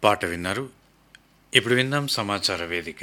పాట విన్నారు ఇప్పుడు విందాం సమాచార వేదిక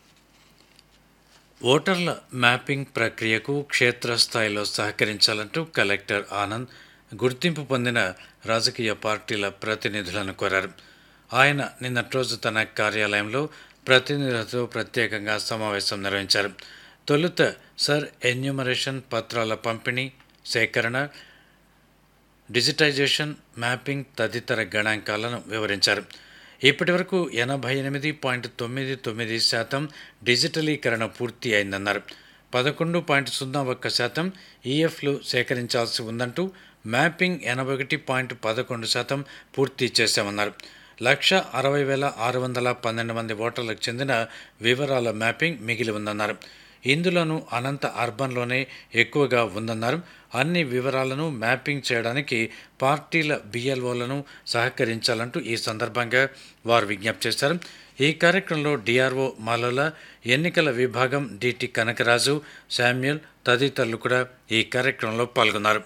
ఓటర్ల మ్యాపింగ్ ప్రక్రియకు క్షేత్రస్థాయిలో సహకరించాలంటూ కలెక్టర్ ఆనంద్ గుర్తింపు పొందిన రాజకీయ పార్టీల ప్రతినిధులను కోరారు ఆయన నిన్నటి రోజు తన కార్యాలయంలో ప్రతినిధులతో ప్రత్యేకంగా సమావేశం నిర్వహించారు తొలుత సర్ ఎన్యూమరేషన్ పత్రాల పంపిణీ సేకరణ డిజిటైజేషన్ మ్యాపింగ్ తదితర గణాంకాలను వివరించారు ఇప్పటివరకు ఎనభై ఎనిమిది పాయింట్ తొమ్మిది తొమ్మిది శాతం డిజిటలీకరణ పూర్తి అయిందన్నారు పదకొండు పాయింట్ సున్నా ఒక్క శాతం ఈఎఫ్లు సేకరించాల్సి ఉందంటూ మ్యాపింగ్ ఎనభై ఒకటి పాయింట్ పదకొండు శాతం పూర్తి చేశామన్నారు లక్ష అరవై వేల ఆరు వందల పన్నెండు మంది ఓటర్లకు చెందిన వివరాల మ్యాపింగ్ మిగిలి ఉందన్నారు ఇందులోనూ అనంత అర్బన్లోనే ఎక్కువగా ఉందన్నారు అన్ని వివరాలను మ్యాపింగ్ చేయడానికి పార్టీల బిఎల్ఓలను సహకరించాలంటూ ఈ సందర్భంగా వారు విజ్ఞప్తి చేశారు ఈ కార్యక్రమంలో డిఆర్ఓ మాలోల ఎన్నికల విభాగం డిటి కనకరాజు శామ్యుల్ తదితరులు కూడా ఈ కార్యక్రమంలో పాల్గొన్నారు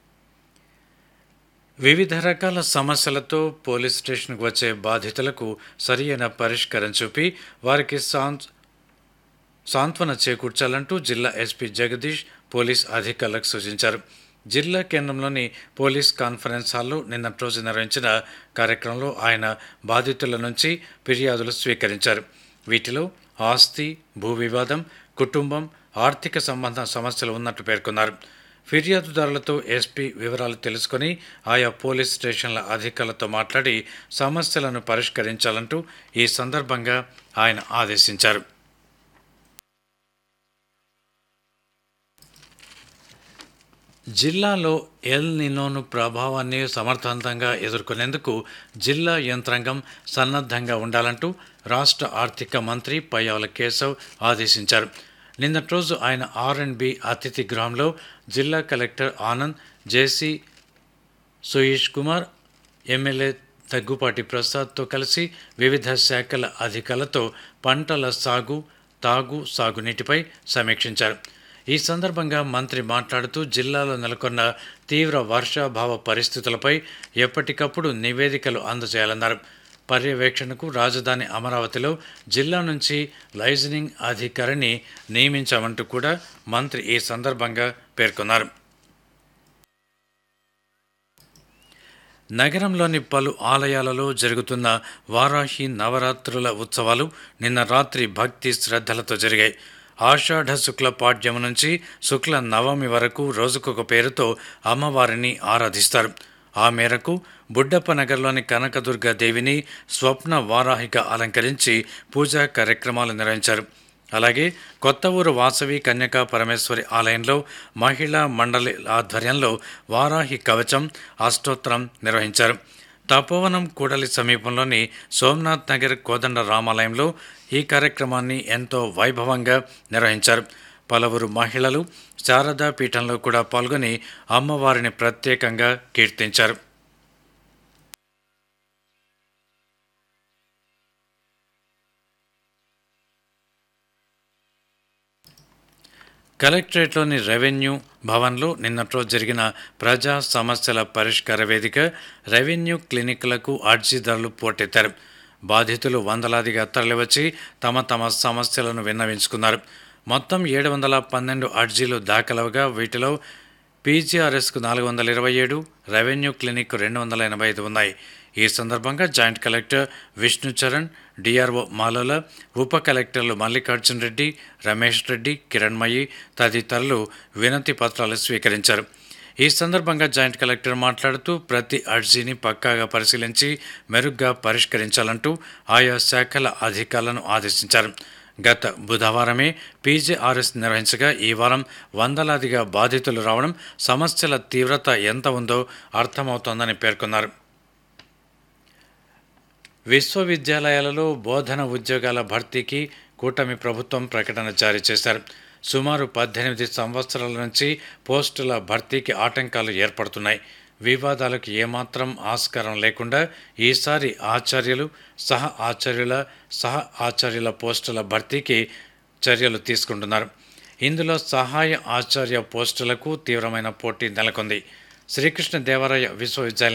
వివిధ రకాల సమస్యలతో పోలీస్ స్టేషన్కు వచ్చే బాధితులకు సరియైన పరిష్కారం చూపి వారికి సాంత్ సాంత్వన చేకూర్చాలంటూ జిల్లా ఎస్పీ జగదీష్ పోలీస్ అధికారులకు సూచించారు జిల్లా కేంద్రంలోని పోలీస్ కాన్ఫరెన్స్ హాల్లో నిన్నటి రోజు నిర్వహించిన కార్యక్రమంలో ఆయన బాధితుల నుంచి ఫిర్యాదులు స్వీకరించారు వీటిలో ఆస్తి భూ వివాదం కుటుంబం ఆర్థిక సంబంధ సమస్యలు ఉన్నట్టు పేర్కొన్నారు ఫిర్యాదుదారులతో ఎస్పీ వివరాలు తెలుసుకొని ఆయా పోలీస్ స్టేషన్ల అధికారులతో మాట్లాడి సమస్యలను పరిష్కరించాలంటూ ఈ సందర్భంగా ఆయన ఆదేశించారు జిల్లాలో ఎల్ నినోను ప్రభావాన్ని సమర్థవంతంగా ఎదుర్కొనేందుకు జిల్లా యంత్రాంగం సన్నద్ధంగా ఉండాలంటూ రాష్ట్ర ఆర్థిక మంత్రి పయ్యావుల కేశవ్ ఆదేశించారు నిన్నటి రోజు ఆయన ఆర్ అండ్ బి అతిథి గృహంలో జిల్లా collector Anand JC Suyesh Kumar MLA Daggubati ప్రసాద్తో కలిసి వివిధ శాఖల అధికారులతో పంటల సాగు తాగు సాగునీటిపై సమీక్షించారు ఈ సందర్భంగా మంత్రి మాట్లాడుతూ జిల్లాలో నెలకొన్న తీవ్ర వర్షాభావ పరిస్థితులపై ఎప్పటికప్పుడు నివేదికలు అందజేయాలన్నారు పర్యవేక్షణకు రాజధాని అమరావతిలో జిల్లా నుంచి లైజనింగ్ అధికారిని నియమించామంటూ కూడా మంత్రి ఈ సందర్భంగా పేర్కొన్నారు నగరంలోని పలు ఆలయాలలో జరుగుతున్న వారాహి నవరాత్రుల ఉత్సవాలు నిన్న రాత్రి భక్తి శ్రద్ధలతో జరిగాయి ఆషాఢ శుక్ల పాడ్యం నుంచి శుక్ల నవమి వరకు రోజుకొక పేరుతో అమ్మవారిని ఆరాధిస్తారు ఆ మేరకు బుడ్డప్ప నగర్లోని కనకదుర్గ దేవిని స్వప్న వారాహిగా అలంకరించి పూజా కార్యక్రమాలు నిర్వహించారు అలాగే కొత్త ఊరు వాసవి కన్యకా పరమేశ్వరి ఆలయంలో మహిళా మండలి ఆధ్వర్యంలో వారాహి కవచం అష్టోత్తరం నిర్వహించారు తపోవనం కూడలి సమీపంలోని సోమనాథ్ నగర్ కోదండ రామాలయంలో ఈ కార్యక్రమాన్ని ఎంతో వైభవంగా నిర్వహించారు పలువురు మహిళలు శారదా పీఠంలో కూడా పాల్గొని అమ్మవారిని ప్రత్యేకంగా కీర్తించారు కలెక్టరేట్లోని రెవెన్యూ భవన్లో నిన్నటి రోజు జరిగిన ప్రజా సమస్యల పరిష్కార వేదిక రెవెన్యూ క్లినిక్లకు అర్జీదారులు పోటెత్తారు బాధితులు వందలాదిగా తరలివచ్చి తమ తమ సమస్యలను విన్నవించుకున్నారు మొత్తం ఏడు వందల పన్నెండు అర్జీలు దాఖలవగా వీటిలో పీజీఆర్ఎస్కు నాలుగు వందల ఇరవై ఏడు రెవెన్యూ క్లినిక్ రెండు వందల ఎనభై ఐదు ఉన్నాయి ఈ సందర్భంగా joint collector Vishnu Charan DRO Malola ఉప కలెక్టర్లు మల్లికార్జున్ రెడ్డి రమేష్ రెడ్డి కిరణ్మయి తదితరులు వినతి పత్రాలు స్వీకరించారు ఈ సందర్భంగా జాయింట్ కలెక్టర్ మాట్లాడుతూ ప్రతి అర్జీని పక్కాగా పరిశీలించి మెరుగ్గా పరిష్కరించాలంటూ ఆయా శాఖల అధికారులను ఆదేశించారు గత బుధవారమే పీజేఆర్ఎస్ నిర్వహించగా ఈ వారం వందలాదిగా బాధితులు రావడం సమస్యల తీవ్రత ఎంత ఉందో అర్థమవుతోందని పేర్కొన్నారు విశ్వవిద్యాలయాలలో బోధన ఉద్యోగాల భర్తీకి కూటమి ప్రభుత్వం ప్రకటన జారీ చేశారు సుమారు పద్దెనిమిది సంవత్సరాల నుంచి పోస్టుల భర్తీకి ఆటంకాలు ఏర్పడుతున్నాయి వివాదాలకు ఏమాత్రం ఆస్కారం లేకుండా ఈసారి ఆచార్యులు సహ ఆచార్యుల సహ ఆచార్యుల పోస్టుల భర్తీకి చర్యలు తీసుకుంటున్నారు ఇందులో సహాయ ఆచార్య పోస్టులకు తీవ్రమైన పోటీ నెలకొంది శ్రీకృష్ణ దేవరాయ విశ్వవిద్యాలయం